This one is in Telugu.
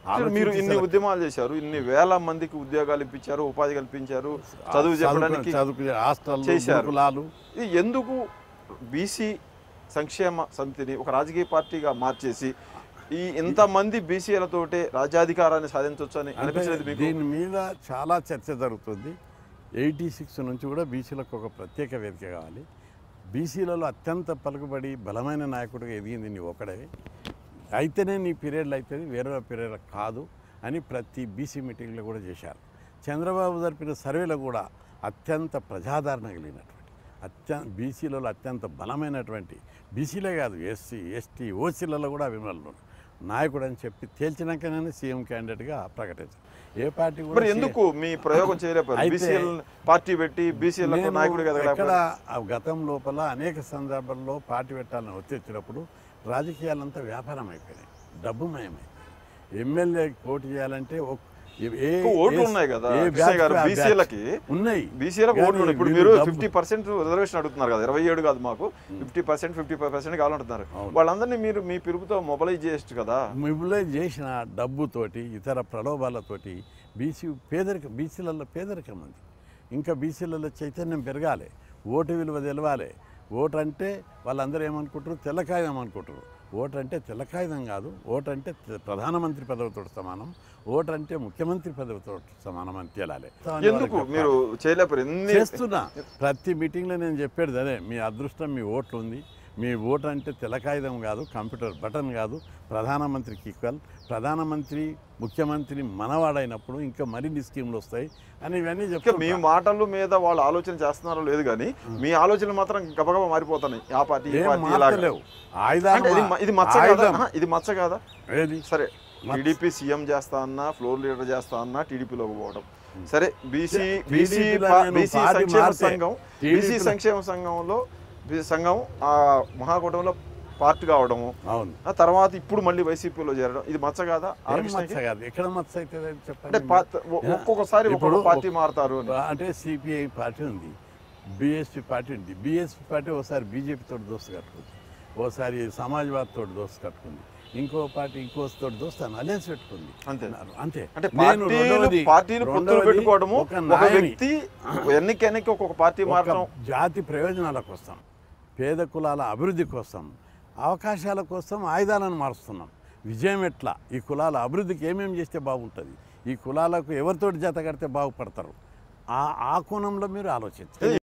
అసలు మీరు ఆలోచించి ఇన్ని ఉద్యమాలు చేశారు ఇన్ని వేల మందికి ఉద్యోగాలు ఇప్పించారు ఉపాధి కల్పించారు చదువు చెప్పడానికి చదువు హాస్టల్ చేశారు. గురుకులాలు ఇది ఎందుకు బీసీ సంక్షేమ సమితిని ఒక రాజకీయ పార్టీగా మార్చేసి ఈ ఇంతమంది బీసీలతోటే రాజ్యాధికారాన్ని సాధించవచ్చు అని అంటే అనిపించలేదు మీకు దీని మీద చాలా చర్చ జరుగుతుంది ఎయిటీ సిక్స్ నుంచి కూడా బీసీలకు ఒక ప్రత్యేక వేదిక కావాలి బీసీలలో అత్యంత పలుకుబడి బలమైన నాయకుడిగా ఎదిగింది నీ ఒకడే అయితేనే నీ పీరియడ్లు అవుతుంది వేరే పీరియడ్ కాదు అని ప్రతి బీసీ మీటింగ్లో కూడా చేశారు చంద్రబాబు జరిపిన సర్వేలో కూడా అత్యంత ప్రజాదరణ కలిగినటువంటి అత్య బీసీలలో అత్యంత బలమైనటువంటి బీసీలే కాదు ఎస్సీ ఎస్టీ ఓసీలలో కూడా అభిమానులు నాయకుడు అని చెప్పి తేల్చినాకనే సీఎం క్యాండిడేట్గా ప్రకటించారు ఏ పార్టీ కూడా మరి ఎందుకు మీ ప్రయోగం చేయలేకపోయారు అయితే- బీసీఎల్ పార్టీ పెట్టి బీసీఎల్లకు నేను నాయకుడిగా ఎక్కడ ఎదగలేకపోయారు ఆ గతం లోపల అనేక సందర్భాల్లో పార్టీ పెట్టాలని వచ్చేసినప్పుడు రాజకీయాలంతా వ్యాపారం అయిపోయినాయి డబ్బుమయమైపోయింది ఎమ్మెల్యే పోటీ చేయాలంటే ఒక- ఏ- ఏ- ఎక్కువ ఓట్లు ఏ- ఉన్నాయి కదా ఏ కృష్ణ బ్యాచ్ గారు ఆ బ్యాచ్. బీసీలకి ఉన్నాయి బీసీలకు కానీ ఓట్లు ఉన్నాయి. ఇప్పుడు వీళ్ళు మీరు డబ్బు- ఫిఫ్టీ పర్సెంట్ రిజర్వేషన్ అడుగుతున్నారు కదా ఇరవై ఏడు కాదు మాకు fifty percent fifty five percent కావాలంటున్నారు అవును. వాళ్ళందరినీ మీరు మీ పిలుపుతో మొబలైజ్ చేయొచ్చు కదా మొబిలైజ్ చేసిన డబ్బుతోటి ఇతర ప్రలోభాలతోటి బీసీ పేదరిక బీసీలలో పేదరికం ఉంది ఇంకా బీసీలలో చైతన్యం పెరగాలి ఓటు విలువ తెలవాలి ఓటు అంటే వాళ్ళందరూ ఏమనుకుంటారు తెల్లకాయుధం అనుకుంటారు ఓటు అంటే తెల్లకాయుధం కాదు ఓటు అంటే తె- ప్రధానమంత్రి పదవితో సమానం ఓటు అంటే ముఖ్యమంత్రి పదవితో సమానం అని తేలాలి ఎందుకు మీరు చేయలేకపోయారు ఎన్ని చేస్తున్నా ప్రతి మీటింగ్లో నేను చెప్పేది అదే మీ అదృష్టం మీ ఓట్లు ఉంది మీ ఓటు అంటే తెలకాయుధం కాదు కంప్యూటర్ బటన్ కాదు ప్రధానమంత్రికి ఈక్వల్ ప్రధానమంత్రి ముఖ్యమంత్రి మనవాడైనప్పుడు ఇంకా మరిన్ని స్కీములు వస్తాయి అని ఇవన్నీ ఇంకా చెప్తా మీ మాటల మీద వాళ్ళు ఆలోచన చేస్తున్నారో లేదు కానీ మీ ఆలోచనలు మాత్రం గబగబా మారిపోతున్నాయి ఆ పార్టీ ఈ ఏం పార్టీ ఇలాగా. మార్చలేవు ఆయుధాలు అంటే ఇది మ- ఇది మచ్చ కాదా ఆయుధం. ఆహా, ఇది మచ్చ కాదా ఏది సరే మచ్చ. టీడీపీ సీఎం చేస్తా అన్నా ఫ్లోర్ లీడర్ చేస్తా అన్నా టీడీపీలోకి పోవడం సరే బీసీ బీసీ టీడీపీలో నేను బీసీ పార్టీ సంక్షేమ మారితే, సంఘం టీడీపీలో- బీసీ సంక్షేమ సంఘంలో బీసీ సంఘం ఆ మహాకూటమిలో పార్ట్ కావడము అవును ఆ తర్వాత ఇప్పుడు మళ్ళీ వైసీపీలో చేరడం ఇది మచ్చ కాదా ఏం ఆలోచనకి? మచ్చ కాదు ఎక్కడ మచ్చ అవుతుంది అంటే చెప్పండి పా- ఒ- ఒక్కొక్కసారి ఇప్పుడు ఒక్కొక్క పార్టీ మారుతారు అని అంటే సిపిఐ పార్టీ ఉంది బీఎస్పీ పార్టీ ఉంది బీఎస్పీ పార్టీ ఒకసారి బీజేపీ తోటి దోస్తు కట్టుకుంది ఓసారి సమాజ్వాద్ తోటి దోస్తు కట్టుకుంది ఇంకో పార్టీ ఇంకో తోటి దోస్తాను అలయన్స్ పెట్టుకుంది అంతే అంతే అంటే నేను పార్టీలు రెండవది- పార్టీలు పొత్తులు రెండవది పెట్టుకోవడము ఒక ఒక నాయని, వ్యక్తి ఎన్నిక ఎన్నిక ఒక్కొక్క పార్టీ ఒక మారడం జాతి ప్రయోజనాల కోసం పేద కులాల అభివృద్ధి కోసం అవకాశాల కోసం ఆయుధాలను మారుస్తున్నాం విజయం ఎట్లా ఈ కులాల అభివృద్ధికి ఏమేమి చేస్తే బాగుంటుంది ఈ కులాలకు ఎవరితోటి జత కడితే బాగుపడతారు ఆ ఆ కోణంలో మీరు ఆలోచించండి